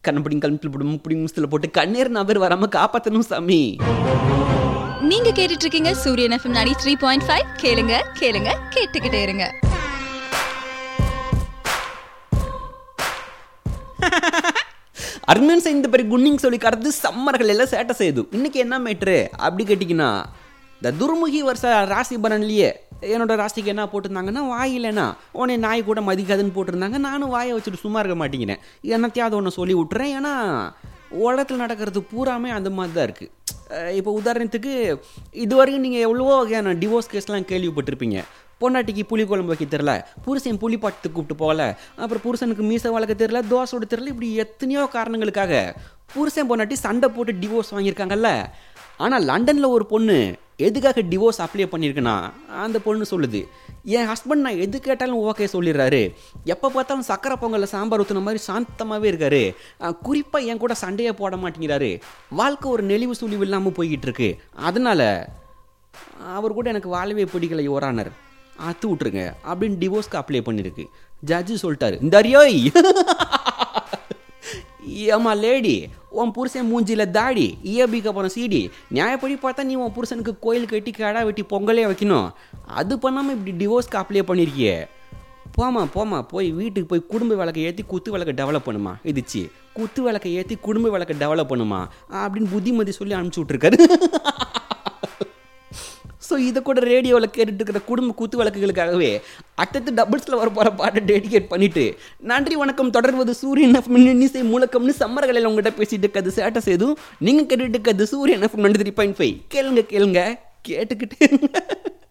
கண்ணப்படி கல்மிட்டில் போட்டு முப்படி முஸ்தில் போட்டு கண்ணீர் நபர் வராம காப்பாத்தணும் சாமி நீங்க கேட்டுட்டு இருக்கீங்க சூரியன் எஃப்எம் நாடி த்ரீ பாயிண்ட் ஃபைவ் கேளுங்க கேளுங்க கேட்டுக்கிட்டே இருங்க அருமையான இந்த பேர் குன்னிங் சொல்லி கடந்து சம்மர்கள் எல்லாம் சேட்டை செய்யுது இன்னைக்கு என்ன மேட்ரு அப்படி கேட்டிங்கன்னா இந்த துர்முகி வருஷ ராசி பலன்லையே என்னோட ராசிக்கு என்ன போட்டிருந்தாங்கன்னா வாய் இல்லைன்னா உன்னை நாய் கூட மதிக்காதுன்னு போட்டிருந்தாங்க நானும் வாயை வச்சுட்டு சும்மா இருக்க மாட்டேங்கிறேன் என்னத்தையாவது ஒன்று சொல்லி விட்டுறேன் ஏன்னா உலகத்தில் நடக்கிறது பூராமே அந்த மாதிரி தான் இருக்குது இப்போ உதாரணத்துக்கு இதுவரைக்கும் நீங்கள் எவ்வளவோ வகையான டிவோர்ஸ் கேஸ்லாம் கேள்விப்பட்டிருப்பீங்க பொண்டாட்டிக்கு புளி குழம்பு வைக்க தெரில புருஷன் புளி பாட்டுக்கு கூப்பிட்டு போகல அப்புறம் புருஷனுக்கு மீசை வளர்க்க தெரில தோசை விட தெரில இப்படி எத்தனையோ காரணங்களுக்காக புருஷன் பொண்டாட்டி சண்டை போட்டு டிவோர்ஸ் வாங்கியிருக்காங்கல்ல ஆனால் லண்டனில் ஒரு பொண்ணு எதுக்காக டிவோர்ஸ் அப்ளை பண்ணியிருக்குன்னா அந்த பொண்ணு சொல்லுது என் ஹஸ்பண்ட் நான் எது கேட்டாலும் ஓகே சொல்லிடுறாரு எப்போ பார்த்தாலும் சக்கரை பொங்கலில் சாம்பார் ஊற்றுன மாதிரி சாந்தமாகவே இருக்காரு குறிப்பாக என் கூட சண்டையே போட மாட்டேங்கிறாரு வாழ்க்கை ஒரு நெளிவு சுழிவு இல்லாமல் போய்கிட்டு இருக்கு அதனால அவர் கூட எனக்கு வாழவே பிடிக்கல யோரானர் அத்து விட்ருங்க அப்படின்னு டிவோர்ஸ்க்கு அப்ளை பண்ணியிருக்கு ஜட்ஜு சொல்லிட்டாரு இந்த அரியோய் ஏமா லேடி உன் புருஷன் மூஞ்சியில் தாடி இயபிக்கு அப்புறம் சீடி நியாயப்படி பார்த்தா நீ உன் புருஷனுக்கு கோயில் கட்டி கடா வெட்டி பொங்கலே வைக்கணும் அது பண்ணாமல் இப்படி டிவோர்ஸ்க்கு அப்ளை பண்ணியிருக்கியே போமா போமா போய் வீட்டுக்கு போய் குடும்ப விளக்கை ஏற்றி குத்து விளக்கை டெவலப் பண்ணுமா இதுச்சு குத்து விளக்கை ஏற்றி குடும்ப விளக்கை டெவலப் பண்ணுமா அப்படின்னு புத்திமதி சொல்லி அனுப்பிச்சி விட்ருக்காரு ஸோ இதை கூட ரேடியோவில் கேட்டுட்டு இருக்கிற குடும்ப கூத்து வழக்குகளுக்காகவே அடுத்தது டபுள்ஸில் வர போகிற பாட்டை டெடிகேட் பண்ணிட்டு நன்றி வணக்கம் தொடர்வது சூரியன் எஃப் இன்னிசை மூலக்கம்னு சம்மர்களில் உங்கள்கிட்ட பேசிட்டு இருக்கிறது சேட்டை செய்தும் நீங்கள் கேட்டுட்டு இருக்கிறது சூரியன் எஃப் நன்றி த்ரீ பாயிண்ட் ஃபைவ் கேளுங்க கேளுங்க கேட்டுக்கிட்டு